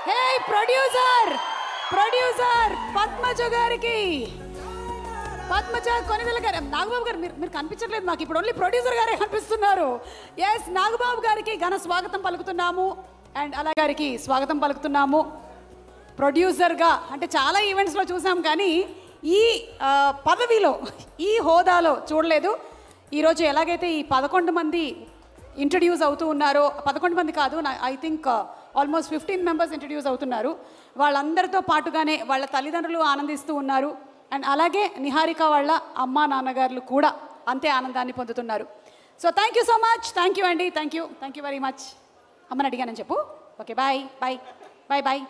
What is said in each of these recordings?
హే producer producer Padmaja గారికి పద్మజ కొనిదెల గారు నాగబాబు గారు మీరు మీరు కనిపించట్లేదు మాకు ఇప్పుడు ఓన్లీ ప్రొడ్యూసర్ గారే కనిపిస్తున్నారు ఎస్ నాగబాబు గారికి ఘన స్వాగతం పలుకుతున్నాము అండ్ అలా గారికి స్వాగతం పలుకుతున్నాము ప్రొడ్యూసర్గా అంటే చాలా ఈవెంట్స్లో చూసాం కానీ ఈ ఆ, పదవిలో ఈ హోదాలో చూడలేదు ఈరోజు ఎలాగైతే ఈ పదకొండు మంది ఇంట్రడ్యూస్ అవుతూ ఉన్నారో పదకొండు మంది కాదు I think almost fifteen members introduce అవుతున్నారు వాళ్ళందరితో పాటుగానే వాళ్ళ తల్లిదండ్రులు ఆనందిస్తూ ఉన్నారు అండ్ అలాగే నిహారిక వాళ్ళ అమ్మా నాన్నగారులు కూడా అంతే ఆనందాన్ని పొందుతున్నారు so thank you so much thank you అండి thank you thank you very much అమ్మని అడిగానని చెప్పు okay bye bye bye bye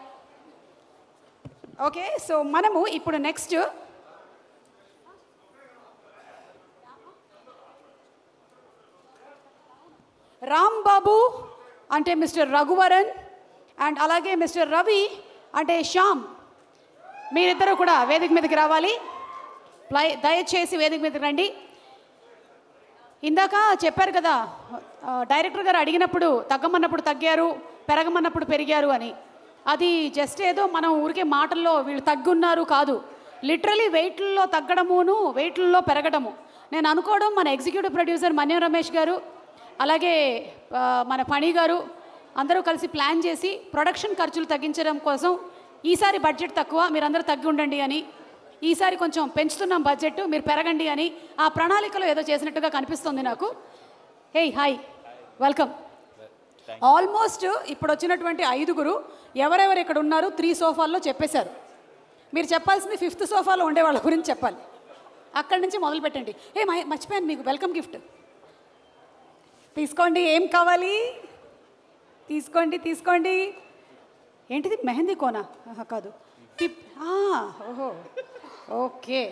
okay so మనము ఇప్పుడు నెక్స్ట్ రామ్ బాబు అంటే మిస్టర్ రఘువరన్ అండ్ అలాగే మిస్టర్ రవి అంటే శ్యామ్ మీరిద్దరూ కూడా వేదిక మీదకి రావాలి ప్లై- దయచేసి వేదిక మీదకి రండి ఇందాక చెప్పారు కదా ఆ, డైరెక్టర్ గారు అడిగినప్పుడు తగ్గమన్నప్పుడు తగ్గారు పెరగమన్నప్పుడు పెరిగారు అని అది జస్ట్ ఏదో మనం ఊరికే మాటల్లో వీళ్ళు తగ్గున్నారు కాదు లిటరలీ వెయిట్లలో తగ్గడమును వెయిట్లలో పెరగడము నేను అనుకోవడం మన ఎగ్జిక్యూటివ్ ప్రొడ్యూసర్ మన్యం రమేష్ గారు అలాగే ఆ, మన పణి గారు అందరూ కలిసి ప్లాన్ చేసి ప్రొడక్షన్ ఖర్చులు తగ్గించడం కోసం ఈసారి బడ్జెట్ తక్కువ మీరందరూ తగ్గి ఉండండి అని ఈసారి కొంచెం పెంచుతున్నాం బడ్జెట్ మీరు పెరగండి అని ఆ ప్రణాళికలో ఏదో చేసినట్టుగా కనిపిస్తుంది నాకు హే హాయ్ వెల్కమ్ ఆల్మోస్ట్ ఇప్పుడు వచ్చినటువంటి ఐదుగురు ఎవరెవరు ఇక్కడ ఉన్నారు త్రీ సోఫాల్లో చెప్పేశారు మీరు చెప్పాల్సింది ఫిఫ్త్ సోఫాలో ఉండే వాళ్ళ గురించి చెప్పాలి అక్కడి నుంచి మొదలు పెట్టండి ఏ మై- మర్చిపోయాను మీకు వెల్కమ్ గిఫ్ట్ తీసుకోండి ఏం కావాలి తీసుకోండి తీసుకోండి ఏంటిది మెహందీ కోనా ఆహా, కాదు టిప్ ఆ, ఓహో ఓకే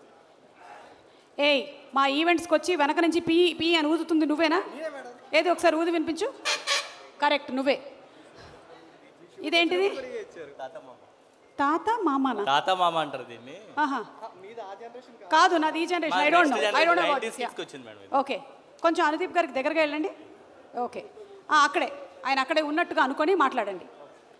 ఏయ్ మా ఈవెంట్స్కి వచ్చి వెనక నుంచి పీ పీ అని ఊదుతుంది నువ్వేనా ఏది ఒకసారి ఊది వినిపించు కరెక్ట్ నువ్వే ఇదేంటిది తాత మామనా తాత మామ అంటారు దీన్ని ఆహా కాదు నాది ఈ generation I don't know I don't know nineties కిడ్స్కి వచ్చింది మేడం ఇది. ఓకే కొంచెం అనుదీప్ గారికి దగ్గరగా వెళ్ళండి ఓకే ఆ, అక్కడే ఆయన అక్కడే ఉన్నట్టుగా అనుకొని మాట్లాడండి